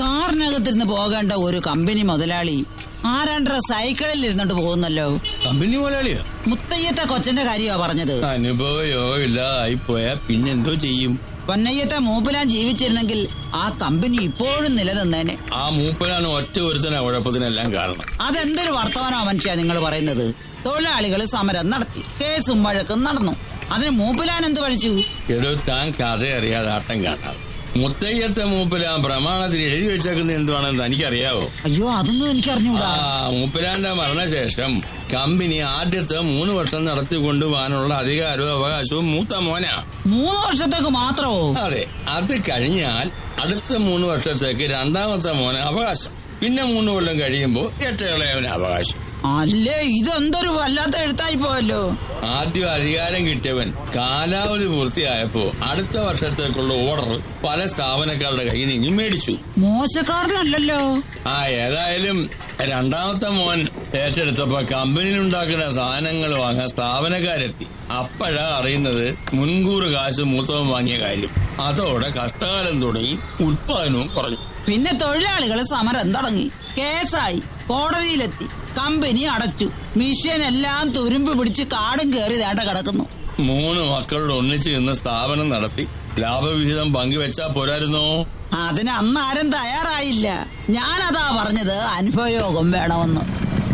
കാറിനകത്തിരുന്ന് പോകേണ്ട ഒരു കമ്പനി മുതലാളി ആരാണ്ടര സൈക്കിളിൽ ഇരുന്നിട്ട് പോകുന്നല്ലോ കമ്പനി മുതലാളിയോ മുത്തയ്യത്തെ കൊച്ചന്റെ കാര്യമാ പറഞ്ഞത് അനുഭവ യോഗമില്ല ആയിപ്പോയാ പിന്നെന്തോ ചെയ്യും പൊന്നയ്യത്തെ മൂപ്പിലാൻ ജീവിച്ചിരുന്നെങ്കിൽ ആ കമ്പനി ഇപ്പോഴും നിലനിന്നേനെ ആ മൂപ്പനാണ് ഒറ്റ ഒരുത്തന കുഴപ്പത്തിനെല്ലാം കാരണം അതെന്തൊരു വർത്തമാനോ മനുഷ്യ നിങ്ങൾ പറയുന്നത് തൊഴിലാളികൾ സമരം നടത്തി കേസും വഴക്കും നടന്നു അതിന് മൂപ്പിലാൻ എന്ത് കഴിച്ചു എടോ താൻ കഥ അറിയാതെ ആട്ടം കാണാം മുത്തയ്യത്തെ മൂപ്പലാൻ പ്രമാണത്തിൽ എഴുതി വെച്ചേക്കുന്ന എന്തുവാണെന്ന് തനിക്കറിയാവോ അയ്യോ അതൊന്നും എനിക്ക് ആ അറിഞ്ഞൂടാ മൂപ്പലാന്റെ മരണശേഷം കമ്പനി ആദ്യത്തെ മൂന്ന് വർഷം നടത്തിക്കൊണ്ടുപോകാനുള്ള അധികാരവും അവകാശവും മൂത്ത മോനാ മൂന്ന് വർഷത്തേക്ക് മാത്രമോ അതെ അത് കഴിഞ്ഞാൽ അടുത്ത മൂന്ന് വർഷത്തേക്ക് രണ്ടാമത്തെ മോന് അവകാശം പിന്നെ മൂന്ന് കൊല്ലം കഴിയുമ്പോൾ ഏറ്റകളയവന് അവകാശം അല്ലേ ഇതെന്തൊരു വല്ലാത്ത എഴുത്തായി പോയല്ലോ ആദ്യം അധികാരം കിട്ടിയവൻ കാലാവധി പൂർത്തിയായപ്പോ അടുത്ത വർഷത്തേക്കുള്ള ഓർഡർ പല സ്ഥാപനക്കാരുടെ കയ്യിൽ നിന്ന് മേടിച്ചു മോശക്കാരനല്ലല്ലോ ആ ഏതായാലും രണ്ടാമത്തെ മോൻ ഏറ്റെടുത്തപ്പോ കമ്പനിയിൽ ഉണ്ടാക്കുന്ന സാധനങ്ങൾ വാങ്ങാൻ സ്ഥാപനക്കാരെത്തി അപ്പോഴാ അറിയുന്നത് മുൻകൂർ കാശ് മൂത്തവൻ വാങ്ങിയ കാര്യം അതോടെ കഷ്ടകാലം തുടങ്ങി ഉത്പാദനവും കുറഞ്ഞു പിന്നെ തൊഴിലാളികൾ സമരം തുടങ്ങി കേസായി കോടതിയിലെത്തി കമ്പനി അടച്ചു മിഷ്യൻ എല്ലാം തുരുമ്പ് പിടിച്ച് കാടും കയറി വേണ്ട കിടക്കുന്നു മൂന്ന് മക്കളോട് ഒന്നിച്ച് നിന്ന് സ്ഥാപനം നടത്തി ലാഭവിഹിതം പങ്കുവെച്ചാ പോരായിരുന്നോ അതിന് അന്ന് ആരും തയ്യാറായില്ല ഞാനതാ പറഞ്ഞത് അനുഭവയോഗം വേണമെന്ന്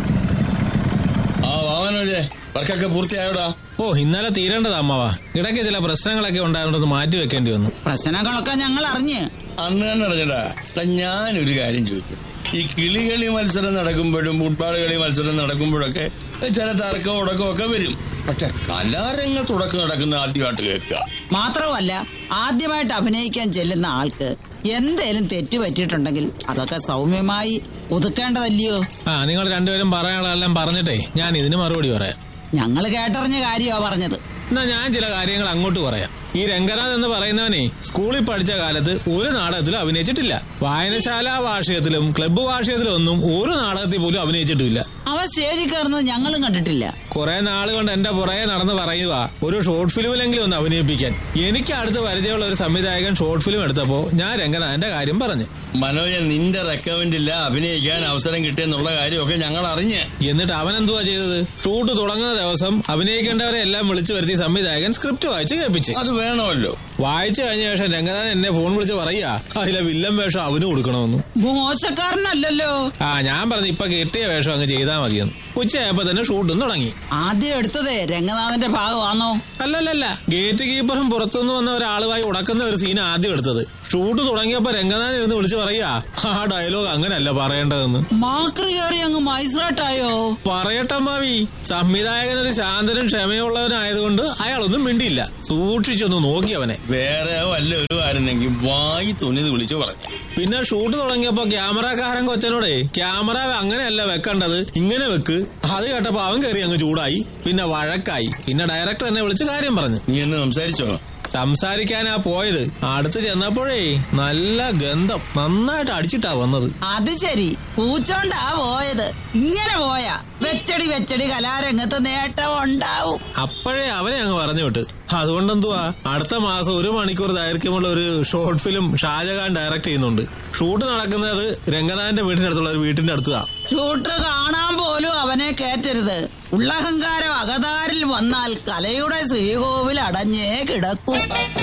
ആ വാമനോജെ വർക്കൊക്കെ പൂർത്തിയായോടാ ഓ ഇന്നലെ തീരേണ്ടതാ അമ്മാവാ ഇടയ്ക്ക് ചില പ്രശ്നങ്ങളൊക്കെ ഉണ്ടായതുകൊണ്ട് മാറ്റി വെക്കേണ്ടി വന്നു പ്രശ്നങ്ങളൊക്കെ ഞങ്ങൾ അറിഞ്ഞ് അന്ന് തന്നെ അറിഞ്ഞടാ എടാ, ഞാനൊരു കാര്യം ചോദിക്കട്ടെ ഈ കിളികളി മത്സരം നടക്കുമ്പോഴും ഫുട്ബോൾ കളി മത്സരം നടക്കുമ്പോഴൊക്കെ ചില തർക്കവും ഉടക്കവും ഒക്കെ വരും പക്ഷെ കലാരംഗത്ത് ഉടക്കം നടക്കുന്ന ആദ്യമായിട്ട് കേൾക്കുക മാത്രമല്ല ആദ്യമായിട്ട് അഭിനയിക്കാൻ ചെല്ലുന്ന ആൾക്ക് എന്തേലും തെറ്റ് പറ്റിയിട്ടുണ്ടെങ്കിൽ അതൊക്കെ സൗമ്യമായി ഒതുക്കേണ്ടതല്ലയോ ആ നിങ്ങൾ രണ്ടുപേരും പറയാനുള്ളതെല്ലാം പറഞ്ഞിട്ടേ ഞാൻ ഇതിന് മറുപടി പറയാം ഞങ്ങൾ കേട്ടറിഞ്ഞ കാര്യമാ പറഞ്ഞത് എന്നാ ഞാൻ ചില കാര്യങ്ങൾ അങ്ങോട്ട് പറയാം ഈ രംഗനാഥ് എന്ന് പറയുന്നവനെ സ്കൂളിൽ പഠിച്ച കാലത്ത് ഒരു നാടകത്തിലും അഭിനയിച്ചിട്ടില്ല വായനശാല വാർഷികത്തിലും ക്ലബ്ബ് വാർഷികത്തിലും ഒന്നും ഒരു നാടകത്തിൽ പോലും അഭിനയിച്ചിട്ടില്ല അവൻ സ്റ്റേജിൽ കയറുന്നത് ഞങ്ങളും കണ്ടിട്ടില്ല കുറെ നാള് കൊണ്ട് എന്റെ പുറകെ നടന്ന് പറയുക ഒരു ഷോർട്ട് ഫിലിമിലെങ്കിലും ഒന്ന് അഭിനയിപ്പിക്കാൻ എനിക്ക് അടുത്ത് പരിചയമുള്ള ഒരു സംവിധായകൻ ഷോർട്ട് ഫിലിം എടുത്തപ്പോ ഞാൻ രംഗനാഥന്റെ കാര്യം പറഞ്ഞു മനോജൻ നിന്റെ റെക്കമെൻഡില്ല അഭിനയിക്കാൻ അവസരം കിട്ടിയെന്നുള്ള കാര്യമൊക്കെ ഞങ്ങൾ അറിഞ്ഞ് എന്നിട്ട് അവൻ എന്തുവാ ചെയ്തത് ഷൂട്ട് തുടങ്ങുന്ന ദിവസം അഭിനയിക്കേണ്ടവരെ എല്ലാം വിളിച്ചു വരുത്തി സംവിധായകൻ സ്ക്രിപ്റ്റ് വായിച്ച് കേൾപ്പിച്ച് അത് വേണമല്ലോ വായിച്ചു കഴിഞ്ഞ ശേഷം രംഗനാഥൻ എന്നെ ഫോൺ വിളിച്ച് പറയാ അതിലെ വില്ലൻ വേഷം അവന് കൊടുക്കണമെന്ന് മോശക്കാരനല്ലല്ലോ ആ ഞാൻ പറഞ്ഞു ഇപ്പൊ കിട്ടിയ വേഷം അങ്ങ് ചെയ്താൽ മതിയെന്ന് ഉച്ചയായപ്പോ തന്നെ ഷൂട്ടും തുടങ്ങി ആദ്യം എടുത്തതേ രംഗനാഥന്റെ ഭാഗമാണോ അല്ലല്ലല്ല ഗേറ്റ് കീപ്പറും പുറത്തുനിന്ന് വന്ന ഒരാളുമായി ഉടക്കുന്ന ഒരു സീൻ ആദ്യം എടുത്തത് ഷൂട്ട് തുടങ്ങിയപ്പോ രംഗനാഥൻ ഇരുന്ന് വിളിച്ചു പറയാ ആ ഡയലോഗ് അങ്ങനല്ല പറയേണ്ടതെന്ന് മാക്രി കയറി അങ്ങ് മൈസ്രാട്ടായോ പറയട്ടെ മാവി സംവിധായകൻ ഒരു ശാന്തനും ക്ഷമയുള്ളവനായതുകൊണ്ട് അയാളൊന്നും മിണ്ടിയില്ല സൂക്ഷിച്ചൊന്ന് നോക്കി അവനെ വേറെ വല്ല ഒരു ആയിരുന്നെങ്കിൽ വായി തുണിത് വിളിച്ചു പറഞ്ഞു പിന്നെ ഷൂട്ട് തുടങ്ങിയപ്പോ ക്യാമറക്കാരൻ കൊച്ചനോടെ ക്യാമറ അങ്ങനെയല്ല വെക്കേണ്ടത് ഇങ്ങനെ വെക്ക് അത് കേട്ടപ്പോ അവൻ കയറി അങ്ങ് ചൂടായി പിന്നെ വഴക്കായി പിന്നെ ഡയറക്ടർ എന്നെ വിളിച്ച് കാര്യം പറഞ്ഞു നീ എന്ന് സംസാരിച്ചോ സംസാരിക്കാനാ പോയത് അടുത്ത് ചെന്നപ്പോഴേ നല്ല ഗന്ധം നന്നായിട്ട് അടിച്ചിട്ടാ വന്നത് അത് ശരി പൂച്ചോണ്ടാ പോയത് ഇങ്ങനെ പോയാ വെച്ചടി വെച്ചടി കലാരംഗത്ത് നേട്ടം ഉണ്ടാവും അപ്പോഴേ അവനെ അങ്ങ് പറഞ്ഞു വിട്ട് അതുകൊണ്ടെന്തുവാ അടുത്ത മാസം ഒരു മണിക്കൂർ ദൈർഘ്യമുള്ള ഒരു ഷോർട്ട് ഫിലിം ഷാജഹാൻ ഡയറക്ട് ചെയ്യുന്നുണ്ട് ഷൂട്ട് നടക്കുന്നത് രംഗനാഥന്റെ വീട്ടിനടുത്തുള്ള ഒരു വീട്ടിന്റെ അടുത്താ ഷൂട്ട് കാണാൻ പോലും അവനെ കേറ്റരുത് ഉള്ളഹങ്കാരം അകതാരിൽ വന്നാൽ കലയുടെ ശ്രീകോവിൽ അടഞ്ഞേ കിടക്കും